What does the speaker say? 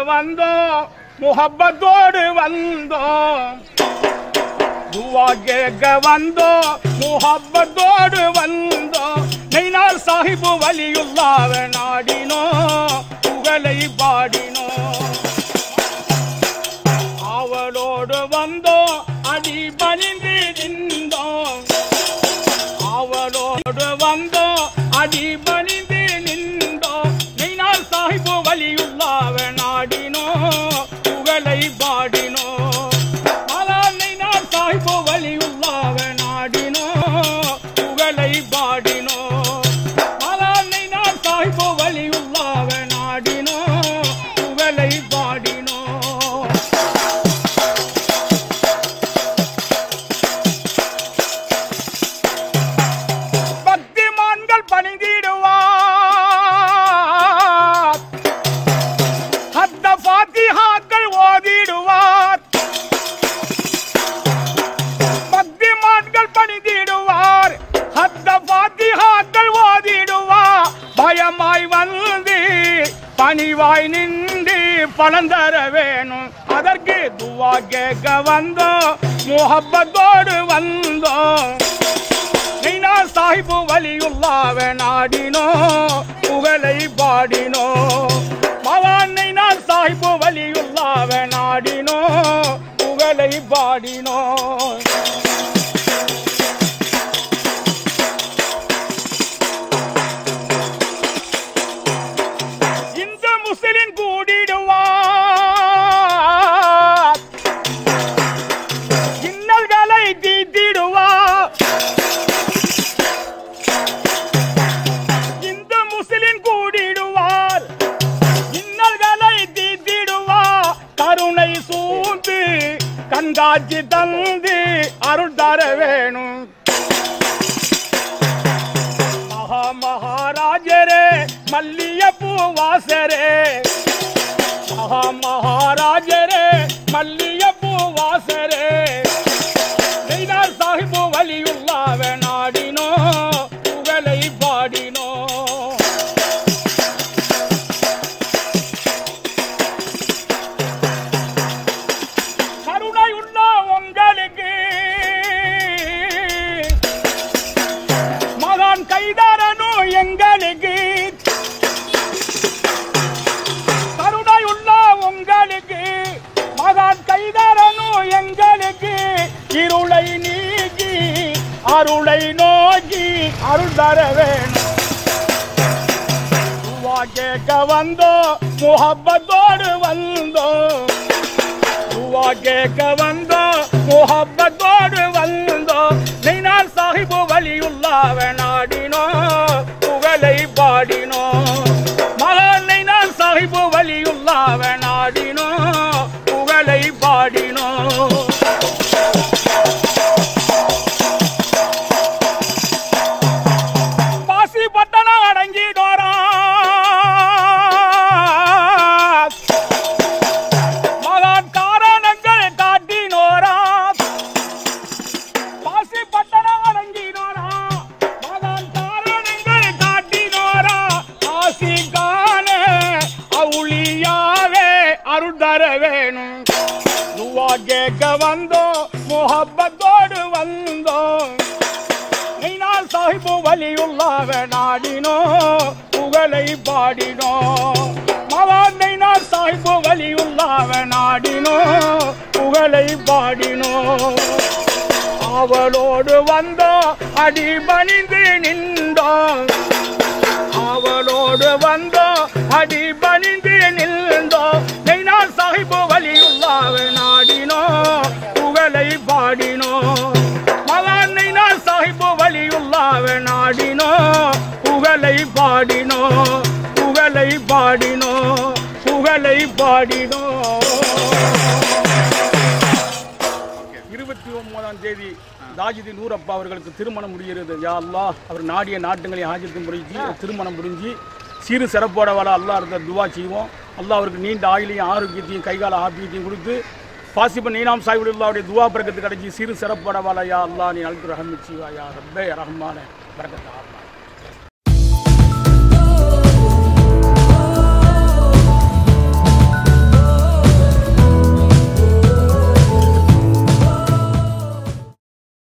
வந்தோம் முகப்பத்தோடு வந்தோம் துவா கேட்க வந்தோம் முகப்பத்தோடு வந்தோம் நெய்னால் சாஹிபு வலியுல்லாவ நாடினோம் புகழை பாடினோம் அவளோடு வந்தோம் அடி பணிந்து நின்றோம் அவளோடு வந்தோம் அடி பணிந்து நின்றோம் நெய்னால் சாஹிபு வலியுல்லாவ நாடினோம் புகழை பாடினோம் மாலா நெய்னால் சாஹிபு வலியுல்லாவ நாடினோம் புகழை பாடினோம் மாலா நெய்னால் சாஹிபு வலியுல்லாவ நாடினோம் புகழை பாடினோம் பக்திமான்கள் பணிந்திடுவார் ஹத்த பாத்திஹாக்கள் ஓதிடுவார் பக்திமான்கள் பணிந்திடுவார் ஹத்த பாத்திஹாக்கள் ஓதிடுவார் பயமாய் வந்து பணிவாய் நின்று பலன் தர வேணும் அதற்கு துவா கேட்க வந்தோம் முகப்பத்தோடு வந்தோம் நைனா சாஹிபு வலியுல்லாவ நாடினோ புகழை பாடினோ மவான் நைனா சாஹிபு வலியுல்லாவ நாடினோ புகழை பாடினோ இந்த முஸ்லிம் கூடிடுவார் இன்னல்களை தீத்திடுவார் இந்த முஸ்லிம் கூடிடுவார் இன்னல்களை தீத்திடுவார் கருணை சூழ்ந்து கண்காட்சி தந்து அருள் தர வேணும் மகா மகாராஜரே மல்லியப்பூ வாசரே மகா மகாராஜரே மல்லியப்பூ வாசரே நெய்தார் சாஹிபு வலியுல்லாவ நாடினோ புகழை பாடினோ கருணை உள்ள உங்களுக்கு மகான் கைதாரனும் எங்களுக்கு கருணை உள்ள உங்களுக்கு மகான் கைதாரனும் எங்களுக்கு இருளை நீக்கி அருளை நோக்கி அருள் தர வேணும் துவா கேட்க வந்தோம் முகப்பத்தோடு வந்தோம் துவா கேட்க வந்தோம் முகப்பத்தோடு வந்தோம் நெய்னால் சாஹிபு வலியுல்லாவ நாடினோ புகழை பாடினோ மகான் நெய்னால் சாஹிபு வலியுல்லாவ நாடினோ புகழை பாடினோ பாசி பட்டணம் அடங்கிடோரா மகான் காரணங்கள் காட்டினோரா பாசி பட்டணம் அடங்கினோரா மகான் காரணங்கள் காட்டினோரா ஆசி காண அவுளியாவே அருள் தர வேணும் துவா கேட்க வந்தோம் முகப்பத்தோடு வந்தோம் நெய்னால் சாஹிபு வலியுல்லாவ நாடினோ புகழை பாடினோ மவான் நெய்னால் சாஹிபு வலியுல்லாவ நாடினோ புகழை பாடினோ அவளோடு வந்தோம் அடி பணிந்து நின்றோம் அவளோடு வந்தோம் அடி பணிந்து நின்றோம் நெய்னால் சாஹிபு வலியுல்லாவ நாடினோ புகழை பாடினோ மகான் நெய்னால் சாஹிபு வலியுல்லாவ நாடினோ புகழை பாடினோ புகழை பாடினோ புகழை பாடினோ இருபத்தி ஒன்பதாம் தேதி தாஜிதி நூரப்பா அவர்களுக்கு திருமணம் முடிகிறது யா அல்லாஹ் அவர் நாடிய நாட்டுங்களை ஆஜித்து முறைச்சு திருமணம் புரிஞ்சு சீரு சிறப்போட வர அல்லாஹ் இருந்த துவா செய்வோம் அல்லாஹ் அவருக்கு நீண்ட ஆயுளையும் ஆரோக்கியத்தையும் கைகால ஆரோக்கியத்தையும் கொடுத்து பாசிபன் நீனாம் சாஹிபுல்லாவுடைய துவா பிறக்கத்து கிடைச்சி சிறு சிறப்போட வாழ யா அல்லாஹ் நீ அல்கு ரஹமிச்சிவா யா ரப்பே ரஹ்மான பரக்கத்தா